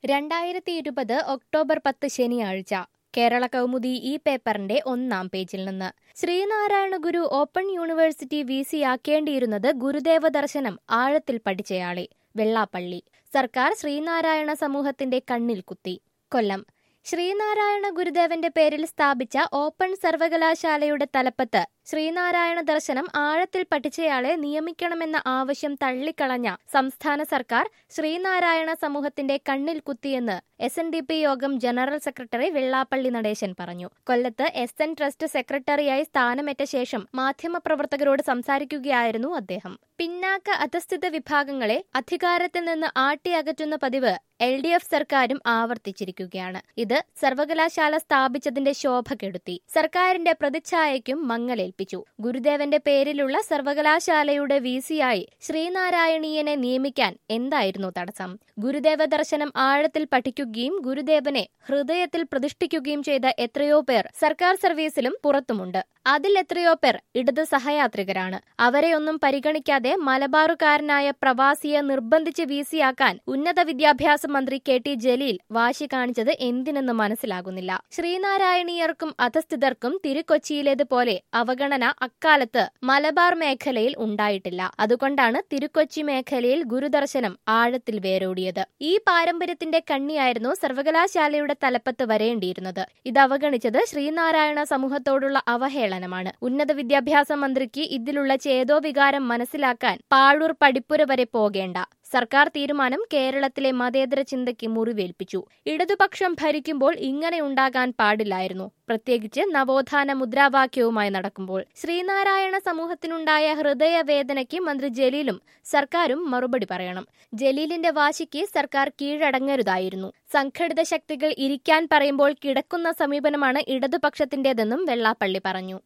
രണ്ടായിരത്തി ഇരുപത് ഒക്ടോബർ പത്ത് ശനിയാഴ്ച കേരള കൗമുദി ഈ പേപ്പറിന്റെ ഒന്നാം പേജിൽ നിന്ന് Sreenarayana Guru open university V C ആക്കേണ്ടിയിരുന്നത് ഗുരുദേവ ദർശനം ആഴത്തിൽ പഠിച്ചയാളെ വെള്ളാപ്പള്ളി സർക്കാർ ശ്രീനാരായണ സമൂഹത്തിന്റെ കണ്ണിൽ കുത്തി കൊല്ലം ശ്രീനാരായണ ഗുരുദേവന്റെ പേരിൽ സ്ഥാപിച്ച ഓപ്പൺ സർവകലാശാലയുടെ തലപ്പത്ത് ശ്രീനാരായണ ദർശനം ആഴത്തിൽ പഠിച്ചയാളെ നിയമിക്കണമെന്ന ആവശ്യം തള്ളിക്കളഞ്ഞ സംസ്ഥാന സർക്കാർ ശ്രീനാരായണ സമൂഹത്തിന്റെ കണ്ണിൽ കുത്തിയെന്ന് എസ് എൻ ഡി പി യോഗം ജനറൽ സെക്രട്ടറി വെള്ളാപ്പള്ളി നടേശൻ പറഞ്ഞു കൊല്ലത്ത് എസ് എൻ ട്രസ്റ്റ് സെക്രട്ടറിയായി സ്ഥാനമേറ്റ ശേഷം മാധ്യമപ്രവർത്തകരോട് സംസാരിക്കുകയായിരുന്നു അദ്ദേഹം പിന്നാക്ക അധസ്ഥിത വിഭാഗങ്ങളെ അധികാരത്തിൽ നിന്ന് ആട്ടിയകറ്റുന്ന പതിവ് എൽ ഡി എഫ് സർക്കാരും ആവർത്തിച്ചിരിക്കുകയാണ് ഇത് സർവകലാശാല സ്ഥാപിച്ചതിന്റെ ശോഭ കെടുത്തി സർക്കാരിന്റെ പ്രതിച്ഛായയ്ക്കും മങ്ങലേൽപ്പിച്ചു ഗുരുദേവന്റെ പേരിലുള്ള സർവകലാശാലയുടെ വി സിയായി ശ്രീനാരായണീയനെ നിയമിക്കാൻ എന്തായിരുന്നു തടസ്സം ഗുരുദേവ ദർശനം ആഴത്തിൽ പഠിക്കുകയും ഗുരുദേവനെ ഹൃദയത്തിൽ പ്രതിഷ്ഠിക്കുകയും ചെയ്ത എത്രയോ പേർ സർക്കാർ സർവീസിലും പുറത്തുമുണ്ട് അതിൽ എത്രയോ പേർ ഇടത് സഹയാത്രികരാണ് അവരെയൊന്നും പരിഗണിക്കാതെ മലബാറുകാരനായ പ്രവാസിയെ നിർബന്ധിച്ച് വി സിയാക്കാൻ ഉന്നത വിദ്യാഭ്യാസ മന്ത്രി കെ ടി ജലീൽ വാശി കാണിച്ചത് എന്തിനെന്ന് മനസ്സിലാകുന്നില്ല ശ്രീനാരായണീയർക്കും അധസ്ഥിതർക്കും തിരുക്കൊച്ചിയിലേതുപോലെ അവഗണന അക്കാലത്ത് മലബാർ മേഖലയിൽ ഉണ്ടായിട്ടില്ല അതുകൊണ്ടാണ് തിരുക്കൊച്ചി മേഖലയിൽ ഗുരുദർശനം ആഴത്തിൽ വേരോടിയത് ഈ പാരമ്പര്യത്തിന്റെ കണ്ണിയായിരുന്നു സർവകലാശാലയുടെ തലപ്പത്ത് വരേണ്ടിയിരുന്നത് ഇത് അവഗണിച്ചത് ശ്രീനാരായണ സമൂഹത്തോടുള്ള അവഹേളനമാണ് ഉന്നത വിദ്യാഭ്യാസ മന്ത്രിക്ക് ഇതിലുള്ള ചേതോവികാരം മനസ്സിലാക്കാൻ പാഴൂർ പടിപ്പുര വരെ പോകേണ്ട സർക്കാർ തീരുമാനം കേരളത്തിലെ മതേതര ചിന്തയ്ക്ക് മുറിവേൽപ്പിച്ചു ഇടതുപക്ഷം ഭരിക്കുമ്പോൾ ഇങ്ങനെ ഉണ്ടാകാൻ പാടില്ലായിരുന്നു പ്രത്യേകിച്ച് നവോത്ഥാന മുദ്രാവാക്യവുമായി നടക്കുമ്പോൾ ശ്രീനാരായണ സമൂഹത്തിനുണ്ടായ ഹൃദയവേദനയ്ക്ക് മന്ത്രി ജലീലും സർക്കാരും മറുപടി പറയണം ജലീലിന്റെ വാശിക്ക് സർക്കാർ കീഴടങ്ങരുതായിരുന്നു സംഘടിത ശക്തികൾ ഇരിക്കാൻ പറയുമ്പോൾ കിടക്കുന്ന സമീപനമാണ് ഇടതുപക്ഷത്തിന്റേതെന്നും വെള്ളാപ്പള്ളി പറഞ്ഞു